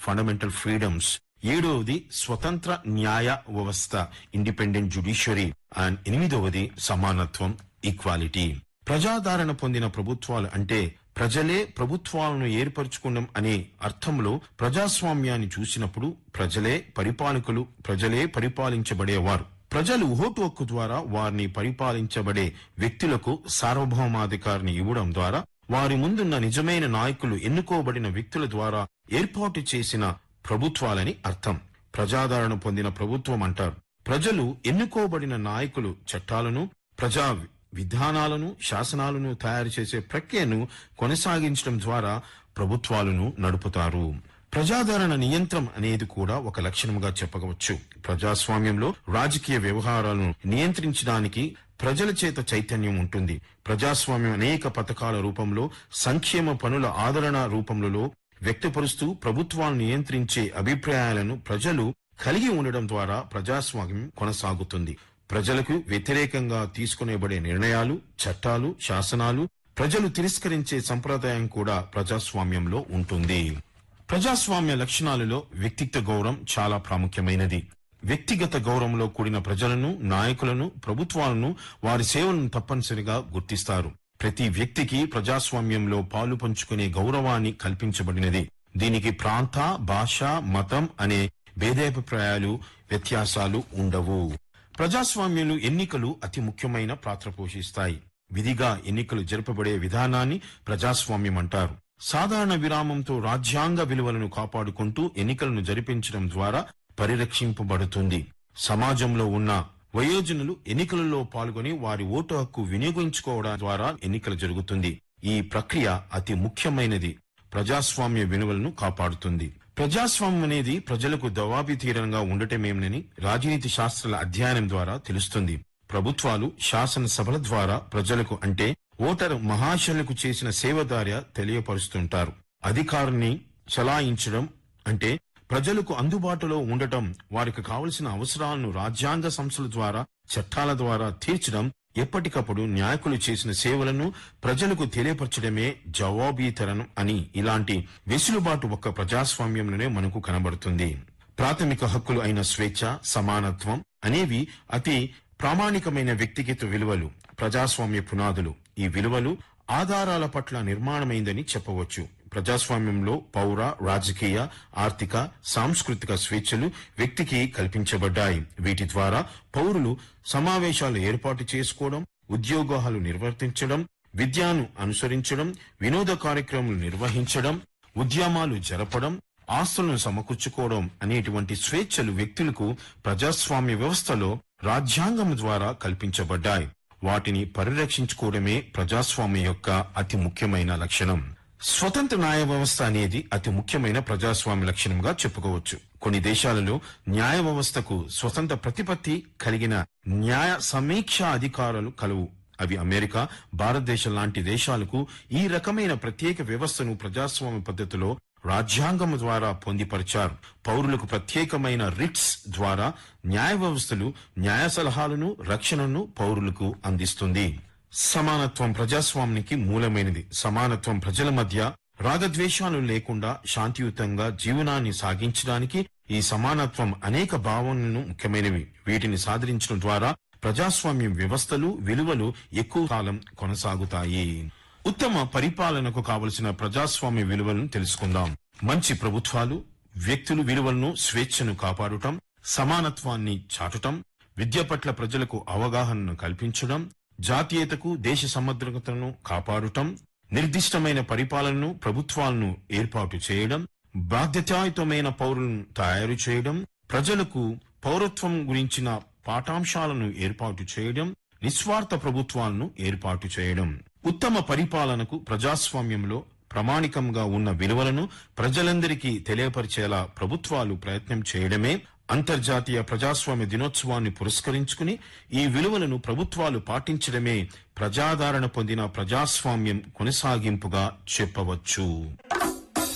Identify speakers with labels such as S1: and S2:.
S1: fundamental freedoms ఏడవది స్వతంత్ర న్యాయ వ్యవస్థ ఇండిపెండెంట్ జుడిషియరీ అండ్ ఎనిమిదవది సమానత్వం ఈక్వాలిటీ ప్రజాదరణ పొందిన ప్రభుత్వాలు అంటే ప్రజలే ప్రభుత్వాలను ఏర్పరచుకోవడం అనే అర్థంలో ప్రజాస్వామ్యాన్ని చూసినప్పుడు ప్రజలే పరిపాలకులు ప్రజలే పరిపాలించబడేవారు ప్రజలు ఓటు హక్కు ద్వారా వారిని పరిపాలించబడే వ్యక్తులకు సార్వభౌమాధికారిని ఇవ్వడం ద్వారా వారి ముందున్న నిజమైన నాయకులు ఎన్నుకోబడిన వ్యక్తుల ద్వారా ఏర్పాటు చేసిన ప్రభుత్వాలని అర్థం ప్రజాదరణ పొందిన ప్రభుత్వం అంటారు ప్రజలు ఎన్నుకోబడిన నాయకులు చట్టాలను ప్రజా విధానాలను శాసనాలను తయారు చేసే ప్రక్రియను కొనసాగించడం ద్వారా ప్రభుత్వాలను నడుపుతారు ప్రజాదరణ నియంత్రణ అనేది కూడా ఒక లక్షణంగా చెప్పవచ్చు ప్రజాస్వామ్యంలో రాజకీయ వ్యవహారాలను నియంత్రించడానికి ప్రజల చేత చైతన్యం ఉంటుంది ప్రజాస్వామ్యం అనేక పథకాల రూపంలో సంక్షేమ పనుల ఆదరణ రూపంలో వ్యక్తపరుస్తూ ప్రభుత్వాలను నియంత్రించే అభిప్రాయాలను ప్రజలు కలిగి ఉండడం ద్వారా ప్రజాస్వామ్యం కొనసాగుతుంది ప్రజలకు వ్యతిరేకంగా తీసుకునేబడే నిర్ణయాలు చట్టాలు శాసనాలు ప్రజలు తిరస్కరించే సంప్రదాయం కూడా ప్రజాస్వామ్యంలో ఉంటుంది ప్రజాస్వామ్య లక్షణాలలో వ్యక్తిత్వ గౌరవం చాలా ప్రాముఖ్యమైనది వ్యక్తిగత గౌరవంలో కూడిన ప్రజలను నాయకులను ప్రభుత్వాలను వారి సేవలను తప్పనిసరిగా గుర్తిస్తారు ప్రతి వ్యక్తికి ప్రజాస్వామ్యంలో పాలు పంచుకునే గౌరవాన్ని కల్పించబడినది దీనికి ప్రాంత భాష మతం అనే భేదాభిప్రాయాలు వ్యత్యాసాలు ఉండవు ప్రజాస్వామ్యంలో ఎన్నికలు అతి ముఖ్యమైన పాత్ర పోషిస్తాయి విధిగా ఎన్నికలు జరపబడే విధానాన్ని ప్రజాస్వామ్యం అంటారు సాధారణ విరామంతో రాజ్యాంగ విలువలను కాపాడుకుంటూ ఎన్నికలను జరిపించడం ద్వారా పరిరక్షింపబడుతుంది సమాజంలో ఉన్న వయోజనులు ఎన్నికలలో పాల్గొని వారి ఓటు హక్కు వినియోగించుకోవడం ద్వారా ఎన్నికలు జరుగుతుంది ఈ ప్రక్రియ అతి ముఖ్యమైనది ప్రజాస్వామ్య విలువలను కాపాడుతుంది ప్రజాస్వామ్యం అనేది ప్రజలకు దవాబితీరంగా ఉండటమేమని రాజనీతి శాస్త్రాల అధ్యయనం ద్వారా తెలుస్తుంది ప్రభుత్వాలు శాసనసభల ద్వారా ప్రజలకు అంటే ఓటరు మహాశయులకు చేసిన సేవదార్య తెలియపరుస్తుంటారు అధికారాన్ని చలాయించడం అంటే ప్రజలకు అందుబాటులో ఉండటం వారికి కావలసిన అవసరాలను రాజ్యాంగ సంస్థల ద్వారా చట్టాల ద్వారా తీర్చడం ఎప్పటికప్పుడు నాయకులు చేసిన సేవలను ప్రజలకు తెలియపరచడమే జవాబీతరణం అని ఇలాంటి వెసులుబాటు ఒక్క ప్రజాస్వామ్యంలోనే మనకు కనబడుతుంది ప్రాథమిక హక్కులు అయిన స్వేచ్ఛ సమానత్వం అనేవి అతి ప్రామాణికమైన వ్యక్తిగత విలువలు ప్రజాస్వామ్య పునాదులు ఈ విలువలు ఆధారాల పట్ల నిర్మాణమైందని చెప్పవచ్చు ప్రజాస్వామ్యంలో పౌర రాజకీయ ఆర్థిక సాంస్కృతిక స్వేచ్ఛలు వ్యక్తికి కల్పించబడ్డాయి వీటి ద్వారా పౌరులు సమావేశాలు ఏర్పాటు చేసుకోవడం ఉద్యోగాలు నిర్వర్తించడం విద్యను అనుసరించడం వినోద కార్యక్రమాలు నిర్వహించడం ఉద్యమాలు జరపడం ఆస్తులను సమకూర్చుకోవడం అనేటువంటి స్వేచ్ఛలు వ్యక్తులకు ప్రజాస్వామ్య వ్యవస్థలో రాజ్యాంగం ద్వారా కల్పించబడ్డాయి వాటిని పరిరక్షించుకోవడమే ప్రజాస్వామ్యం యొక్క అతి ముఖ్యమైన లక్షణం స్వతంత్ర న్యాయ వ్యవస్థ అనేది అతి ముఖ్యమైన ప్రజాస్వామ్య లక్షణంగా చెప్పుకోవచ్చు కొన్ని దేశాలలో న్యాయ వ్యవస్థకు స్వతంత్ర ప్రతిపత్తి కలిగిన న్యాయ సమీక్ష అధికారాలు కలవు అవి అమెరికా భారతదేశం లాంటి దేశాలకు ఈ రకమైన ప్రత్యేక వ్యవస్థను ప్రజాస్వామ్య పద్ధతిలో రాజ్యాంగం ద్వారా పొందిపరిచారు పౌరులకు ప్రత్యేకమైన రిట్స్ ద్వారా న్యాయ వ్యవస్థలు న్యాయ సలహాలను రక్షణను పౌరులకు అందిస్తుంది సమానత్వం ప్రజాస్వామ్యానికి మూలమైనది సమానత్వం ప్రజల మధ్య రాగద్వేషాలు లేకుండా శాంతియుతంగా జీవనాన్ని సాగించడానికి ఈ సమానత్వం అనేక భావనలను ముఖ్యమైనవి వీటిని సాధించడం ద్వారా ప్రజాస్వామ్య వ్యవస్థలు విలువలు ఎక్కువ కాలం కొనసాగుతాయి ఉత్తమ పరిపాలనకు కావలసిన ప్రజాస్వామ్య విలువలను తెలుసుకుందాం మంచి ప్రభుత్వాలు వ్యక్తులు విలువలను స్వేచ్ఛను కాపాడటం సమానత్వాన్ని చాటటం విద్య పట్ల ప్రజలకు అవగాహనను కల్పించడం జాతీయతకు దేశ సమగ్రతను కాపాడటం నిర్దిష్టమైన పరిపాలనను ప్రభుత్వాలను ఏర్పాటు చేయడం బాధ్యతాయుతమైన పౌరులను తయారు చేయడం ప్రజలకు పౌరత్వం గురించిన పాఠాంశాలను ఏర్పాటు చేయడం నిస్వార్థ ప్రభుత్వాలను ఏర్పాటు చేయడం ఉత్తమ పరిపాలనకు ప్రజాస్వామ్యంలో ప్రామాణికంగా ఉన్న విలువలను ప్రజలందరికీ తెలియపరిచేలా ప్రభుత్వాలు ప్రయత్నం చేయడమే అంతర్జాతీయ ప్రజాస్వామ్య దినోత్సవాన్ని పురస్కరించుకుని ఈ విలువలను ప్రభుత్వాలు పాటించడమే ప్రజాదరణ పొందిన ప్రజాస్వామ్యం కొనసాగింపుగా చెప్పవచ్చు